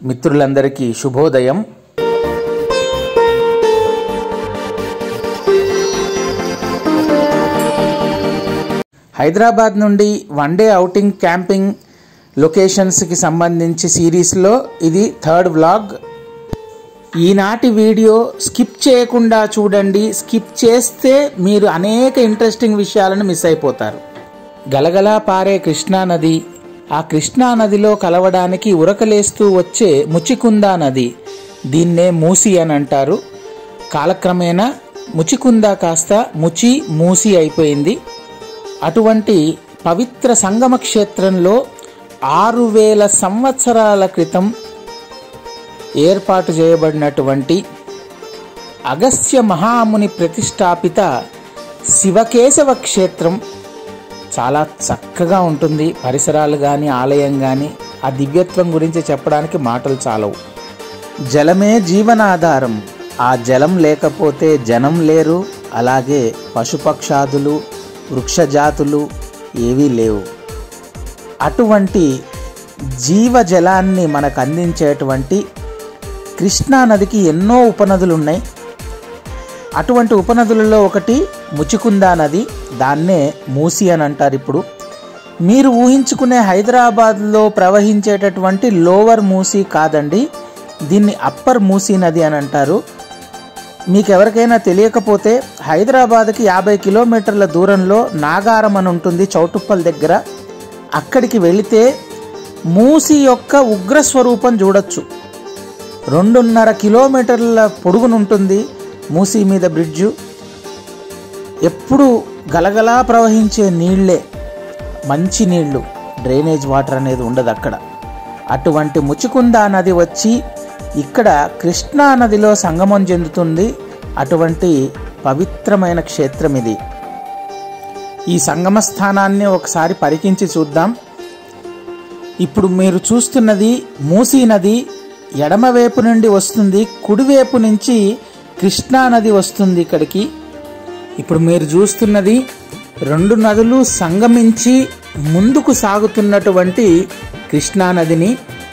మిత్రులందరికీ శుభోదయం హైదరాబాద్ నుండి వన్ డే అవుటింగ్ క్యాంపింగ్ లొకేషన్స్కి సంబంధించి సిరీస్లో ఇది థర్డ్ వ్లాగ్ ఈనాటి వీడియో స్కిప్ చేయకుండా చూడండి స్కిప్ చేస్తే మీరు అనేక ఇంట్రెస్టింగ్ విషయాలను మిస్ అయిపోతారు గలగలా పారే కృష్ణా నది ఆ కృష్ణా నదిలో కలవడానికి ఉరకలేస్తూ వచ్చే ముచికుందా నది దీన్నే మూసి అని అంటారు కాలక్రమేణా ముచికుందా కాస్త ముచి మూసి అయిపోయింది అటువంటి పవిత్ర సంగమ క్షేత్రంలో ఆరు వేల సంవత్సరాల క్రితం ఏర్పాటు చేయబడినటువంటి అగస్త్య మహాముని ప్రతిష్టాపిత శివకేశవ క్షేత్రం చాలా చక్కగా ఉంటుంది పరిసరాలు కానీ ఆలయం కానీ ఆ దివ్యత్వం గురించి చెప్పడానికి మాటలు చాలవు జలమే జీవనాధారం ఆ జలం లేకపోతే జనం లేరు అలాగే పశుపక్షాదులు వృక్షజాతులు ఏవీ లేవు అటువంటి జీవజలాన్ని మనకు అందించేటువంటి కృష్ణా నదికి ఎన్నో ఉపనదులు ఉన్నాయి అటువంటి ఉపనదులలో ఒకటి ముచికుందా నది దాన్నే మూసి అని అంటారు ఇప్పుడు మీరు ఊహించుకునే హైదరాబాద్లో ప్రవహించేటటువంటి లోవర్ మూసి కాదండి దీన్ని అప్పర్ మూసీ నది అని అంటారు మీకు ఎవరికైనా తెలియకపోతే హైదరాబాద్కి యాభై కిలోమీటర్ల దూరంలో నాగారం అని ఉంటుంది చౌటుప్పల్ దగ్గర అక్కడికి వెళితే మూసి యొక్క ఉగ్ర స్వరూపం చూడొచ్చు రెండున్నర కిలోమీటర్ల పొడుగునుంటుంది మూసీ మీద బ్రిడ్జు ఎప్పుడు గలగలా ప్రవహించే నీళ్లే మంచి నీళ్లు డ్రైనేజ్ వాటర్ అనేది ఉండదు అక్కడ అటువంటి ముచుకుందా నది వచ్చి ఇక్కడ కృష్ణా నదిలో సంగమం చెందుతుంది అటువంటి పవిత్రమైన క్షేత్రం ఇది ఈ సంగమ స్థానాన్ని ఒకసారి పరికించి చూద్దాం ఇప్పుడు మీరు చూస్తున్నది మూసీ నది ఎడమవైపు నుండి వస్తుంది కుడివైపు నుంచి కృష్ణా నది వస్తుంది ఇక్కడికి ఇప్పుడు మీరు చూస్తున్నది రెండు నదులు సంగమించి ముందుకు సాగుతున్నటువంటి కృష్ణా నదిని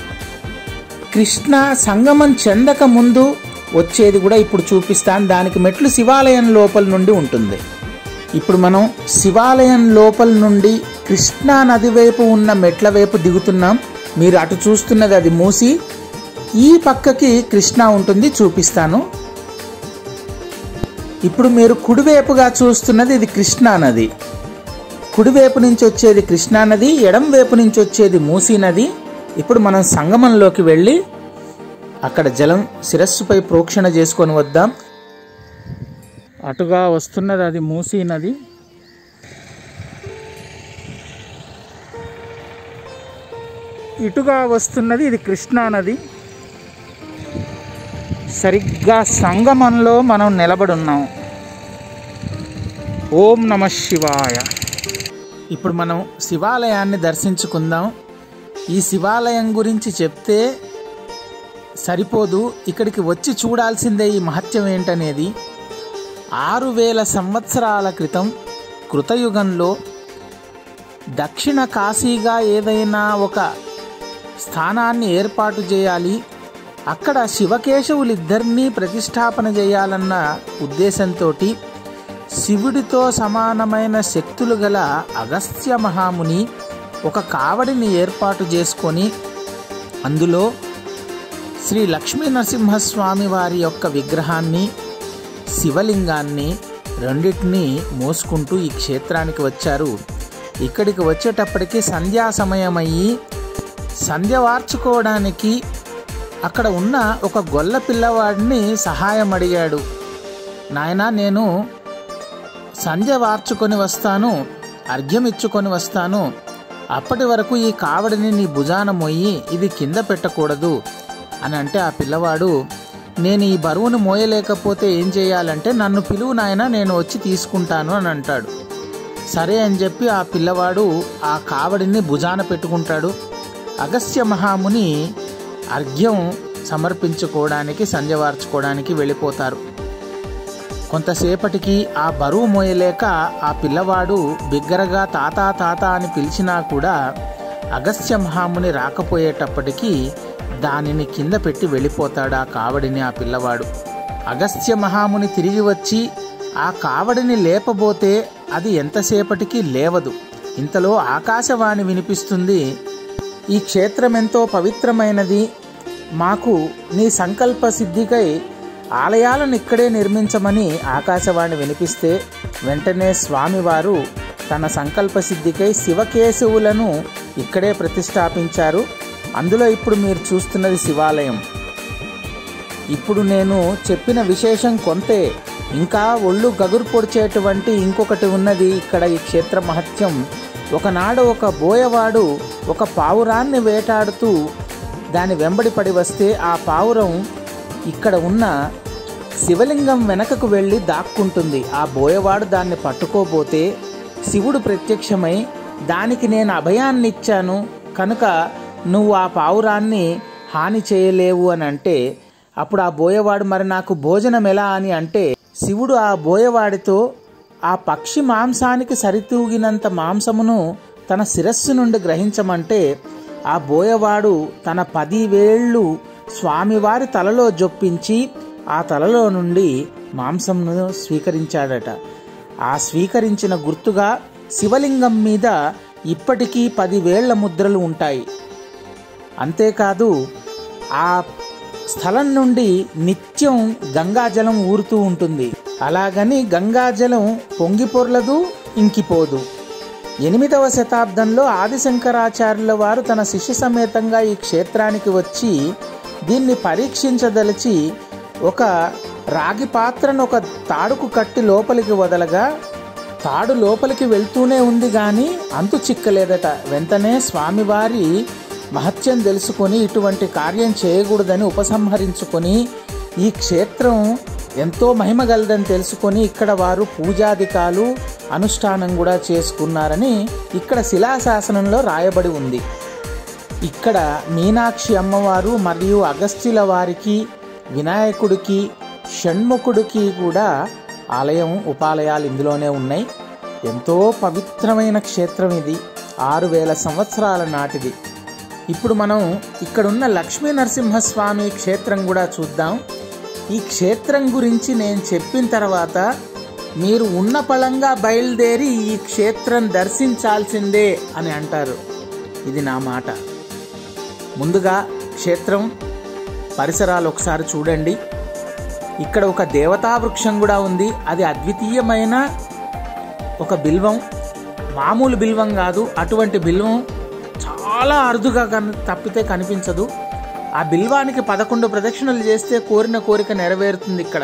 కృష్ణ సంగమం చెందక ముందు వచ్చేది కూడా ఇప్పుడు చూపిస్తాను దానికి మెట్లు శివాలయం లోపల నుండి ఉంటుంది ఇప్పుడు మనం శివాలయం లోపల నుండి కృష్ణా నది వైపు ఉన్న మెట్ల వైపు దిగుతున్నాం మీరు అటు చూస్తున్నది అది మూసి ఈ పక్కకి కృష్ణా ఉంటుంది చూపిస్తాను ఇప్పుడు మీరు కుడివైపుగా చూస్తున్నది ఇది కృష్ణా నది కుడివైపు నుంచి వచ్చేది కృష్ణా నది ఎడం వైపు నుంచి వచ్చేది మూసీ నది ఇప్పుడు మనం సంగమంలోకి వెళ్ళి అక్కడ జలం శిరస్సుపై ప్రోక్షణ చేసుకొని వద్దాం అటుగా వస్తున్నది అది మూసీ నది ఇటుగా వస్తున్నది ఇది కృష్ణా నది సరిగ్గా సంగమంలో మనం నిలబడి ఉన్నాం ఓం నమ శివాయ ఇప్పుడు మనం శివాలయాన్ని దర్శించుకుందాం ఈ శివాలయం గురించి చెప్తే సరిపోదు ఇక్కడికి వచ్చి చూడాల్సిందే ఈ మహత్యం ఏంటనేది ఆరు వేల సంవత్సరాల క్రితం కృతయుగంలో దక్షిణ కాశీగా ఏదైనా ఒక స్థానాన్ని ఏర్పాటు చేయాలి అక్కడ శివకేశవులిద్దరినీ ప్రతిష్టాపన చేయాలన్న ఉద్దేశంతో శివుడితో సమానమైన శక్తులు గల అగస్త్య మహాముని ఒక కావడిని ఏర్పాటు చేసుకొని అందులో శ్రీ లక్ష్మీ నరసింహస్వామి వారి యొక్క విగ్రహాన్ని శివలింగాన్ని రెండింటినీ మోసుకుంటూ ఈ క్షేత్రానికి వచ్చారు ఇక్కడికి వచ్చేటప్పటికి సంధ్యా సమయం అయ్యి సంధ్య వార్చుకోవడానికి అక్కడ ఉన్న ఒక గొల్ల పిల్లవాడిని సహాయం అడిగాడు నాయనా నేను సంధ్య వార్చుకొని వస్తాను అర్ఘ్యం ఇచ్చుకొని వస్తాను అప్పటి వరకు ఈ కావడిని నీ భుజాన మొయ్యి ఇది కింద పెట్టకూడదు అని అంటే ఆ పిల్లవాడు నేను ఈ బరువును మోయలేకపోతే ఏం చేయాలంటే నన్ను పిలువు నాయన నేను వచ్చి తీసుకుంటాను అని అంటాడు సరే అని చెప్పి ఆ పిల్లవాడు ఆ కావడిని భుజాన పెట్టుకుంటాడు అగస్త్య మహాముని అర్ఘ్యం సమర్పించుకోవడానికి సంధ్యవార్చుకోవడానికి వెళ్ళిపోతారు కొంతసేపటికి ఆ బరువు మోయలేక ఆ పిల్లవాడు బిగ్గరగా తాత తాత అని పిలిచినా కూడా అగస్త్య మహాముని రాకపోయేటప్పటికీ దానిని కింద పెట్టి వెళ్ళిపోతాడు ఆ కావడిని ఆ పిల్లవాడు అగస్త్య మహాముని తిరిగి వచ్చి ఆ కావడిని లేపబోతే అది ఎంతసేపటికి లేవదు ఇంతలో ఆకాశవాణి వినిపిస్తుంది ఈ క్షేత్రం ఎంతో పవిత్రమైనది మాకు నీ సంకల్ప సిద్ధికై ఆలయాలను ఇక్కడే నిర్మించమని ఆకాశవాణి వినిపిస్తే వెంటనే స్వామివారు తన సంకల్ప సిద్ధికై శివకేశవులను ఇక్కడే ప్రతిష్టాపించారు అందులో ఇప్పుడు మీరు చూస్తున్నది శివాలయం ఇప్పుడు నేను చెప్పిన విశేషం కొంతే ఇంకా ఒళ్ళు గగురు పొడిచేటువంటి ఇంకొకటి ఉన్నది ఇక్కడ ఈ క్షేత్ర మహత్యం ఒకనాడు ఒక బోయవాడు ఒక పావురాన్ని వేటాడుతూ దాని వెంబడి పడి వస్తే ఆ పావురం ఇక్కడ ఉన్న శివలింగం వెనకకు వెళ్ళి దాక్కుంటుంది ఆ బోయవాడు దాన్ని పట్టుకోబోతే శివుడు ప్రత్యక్షమై దానికి నేను అభయాన్ని ఇచ్చాను కనుక నువ్వు ఆ పావురాన్ని హాని చేయలేవు అని అంటే అప్పుడు ఆ బోయవాడు మరి నాకు భోజనం ఎలా అని అంటే శివుడు ఆ బోయవాడితో ఆ పక్షి మాంసానికి సరితూగినంత మాంసమును తన శిరస్సు నుండి గ్రహించమంటే ఆ బోయవాడు తన పదివేళ్ళు స్వామివారి తలలో జొప్పించి ఆ తలలో నుండి మాంసంను స్వీకరించాడట ఆ స్వీకరించిన గుర్తుగా శివలింగం మీద ఇప్పటికీ పదివేళ్ల ముద్రలు ఉంటాయి అంతేకాదు ఆ స్థలం నుండి నిత్యం గంగాజలం ఊరుతూ ఉంటుంది అలాగని గంగాజలం పొంగిపొర్లదు ఇంకిపోదు ఎనిమిదవ శతాబ్దంలో ఆదిశంకరాచార్యుల వారు తన శిష్య సమేతంగా ఈ క్షేత్రానికి వచ్చి దీన్ని పరీక్షించదలిచి ఒక రాగి పాత్రను ఒక తాడుకు కట్టి లోపలికి వదలగా తాడు లోపలికి వెళ్తూనే ఉంది కానీ అంతు చిక్కలేదట వెంటనే స్వామివారి మహత్యం తెలుసుకొని ఇటువంటి కార్యం చేయకూడదని ఉపసంహరించుకొని ఈ క్షేత్రం ఎంతో మహిమగలదని తెలుసుకొని ఇక్కడ వారు పూజాధికాలు అనుష్ఠానం కూడా చేసుకున్నారని ఇక్కడ శిలాశాసనంలో రాయబడి ఉంది ఇక్కడ మీనాక్షి అమ్మవారు మరియు అగస్త్యుల వారికి వినాయకుడికి షణ్ముఖుడికి కూడా ఆలయం ఉపాలయాలు ఇందులోనే ఉన్నాయి ఎంతో పవిత్రమైన క్షేత్రం ఇది ఆరు వేల సంవత్సరాల నాటిది ఇప్పుడు మనం ఇక్కడున్న లక్ష్మీ నరసింహస్వామి క్షేత్రం కూడా చూద్దాం ఈ క్షేత్రం గురించి నేను చెప్పిన తర్వాత మీరు ఉన్న పళంగా బయలుదేరి ఈ క్షేత్రం దర్శించాల్సిందే అని అంటారు ఇది నా మాట ముందుగా క్షేత్రం పరిసరాలు ఒకసారి చూడండి ఇక్కడ ఒక దేవతా వృక్షం కూడా ఉంది అది అద్వితీయమైన ఒక బిల్వం మామూలు బిల్వం కాదు అటువంటి బిల్వం చాలా అరుదుగా కన్ తప్పితే కనిపించదు ఆ బిల్వానికి పదకొండు ప్రదక్షిణలు చేస్తే కోరిన కోరిక నెరవేరుతుంది ఇక్కడ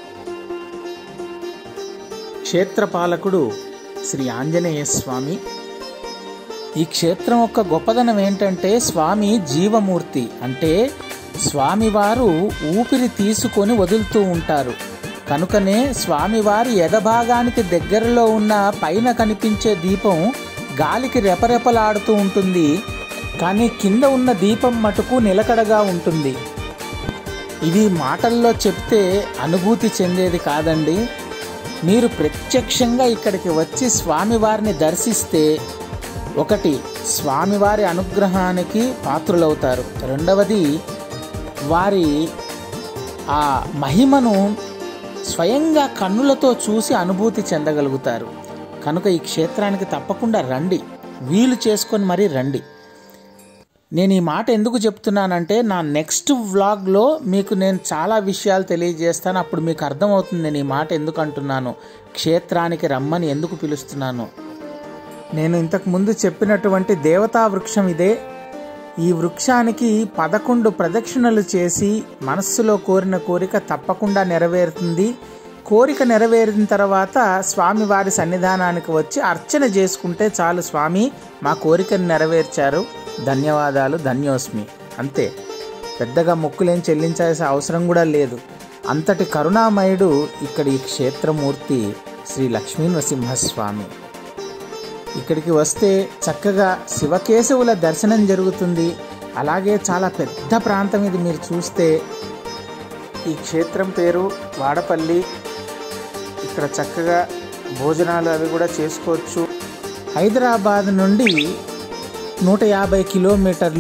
క్షేత్రపాలకుడు శ్రీ ఆంజనేయ స్వామి ఈ క్షేత్రం యొక్క గొప్పదనం ఏంటంటే స్వామి జీవమూర్తి అంటే స్వామివారు ఊపిరి తీసుకొని వదులుతూ ఉంటారు కనుకనే స్వామివారి ఎదభాగానికి దగ్గరలో ఉన్న పైన కనిపించే దీపం గాలికి రెపరెపలాడుతూ ఉంటుంది కానీ కింద ఉన్న దీపం మటుకు నిలకడగా ఉంటుంది ఇది మాటల్లో చెప్తే అనుభూతి చెందేది కాదండి మీరు ప్రత్యక్షంగా ఇక్కడికి వచ్చి స్వామివారిని దర్శిస్తే ఒకటి స్వామివారి అనుగ్రహానికి పాత్రులవుతారు రెండవది వారి ఆ మహిమను స్వయంగా కన్నులతో చూసి అనుభూతి చెందగలుగుతారు కనుక ఈ క్షేత్రానికి తప్పకుండా రండి వీలు చేసుకొని మరీ రండి నేను ఈ మాట ఎందుకు చెప్తున్నానంటే నా నెక్స్ట్ వ్లాగ్లో మీకు నేను చాలా విషయాలు తెలియజేస్తాను అప్పుడు మీకు అర్థమవుతుంది నేను ఈ మాట ఎందుకు అంటున్నాను క్షేత్రానికి రమ్మని ఎందుకు పిలుస్తున్నాను నేను ఇంతకు ముందు చెప్పినటువంటి దేవతా వృక్షం ఇదే ఈ వృక్షానికి పదకొండు ప్రదక్షిణలు చేసి మనస్సులో కోరిన కోరిక తప్పకుండా నెరవేరుతుంది కోరిక నెరవేరిన తర్వాత స్వామివారి సన్నిధానానికి వచ్చి అర్చన చేసుకుంటే చాలు స్వామి మా కోరికను నెరవేర్చారు ధన్యవాదాలు ధన్యోస్మి అంతే పెద్దగా మొక్కులేం చెల్లించాల్సిన అవసరం కూడా లేదు అంతటి కరుణామయుడు ఇక్కడ ఈ క్షేత్రమూర్తి శ్రీ లక్ష్మీ నరసింహస్వామి ఇక్కడికి వస్తే చక్కగా శివకేశవుల దర్శనం జరుగుతుంది అలాగే చాలా పెద్ద ప్రాంతం ఇది మీరు చూస్తే ఈ క్షేత్రం పేరు వాడపల్లి ఇక్కడ చక్కగా భోజనాలు అవి కూడా చేసుకోవచ్చు హైదరాబాద్ నుండి నూట యాభై కిలోమీటర్లు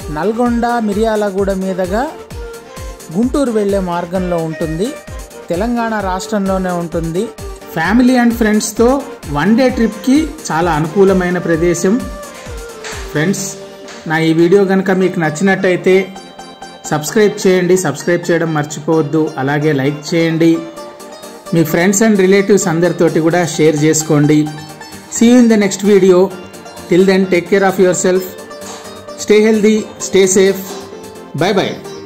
నల్గొండ మిర్యాలగూడ మీదుగా గుంటూరు వెళ్ళే మార్గంలో ఉంటుంది తెలంగాణ రాష్ట్రంలోనే ఉంటుంది ఫ్యామిలీ అండ్ ఫ్రెండ్స్తో వన్ డే ట్రిప్కి చాలా అనుకూలమైన ప్రదేశం ఫ్రెండ్స్ నా ఈ వీడియో కనుక మీకు నచ్చినట్టయితే సబ్స్క్రైబ్ చేయండి సబ్స్క్రైబ్ చేయడం మర్చిపోవద్దు అలాగే లైక్ చేయండి మీ ఫ్రెండ్స్ అండ్ రిలేటివ్స్ అందరితోటి కూడా షేర్ చేసుకోండి see in the next video till then take care of your self stay healthy stay safe bye bye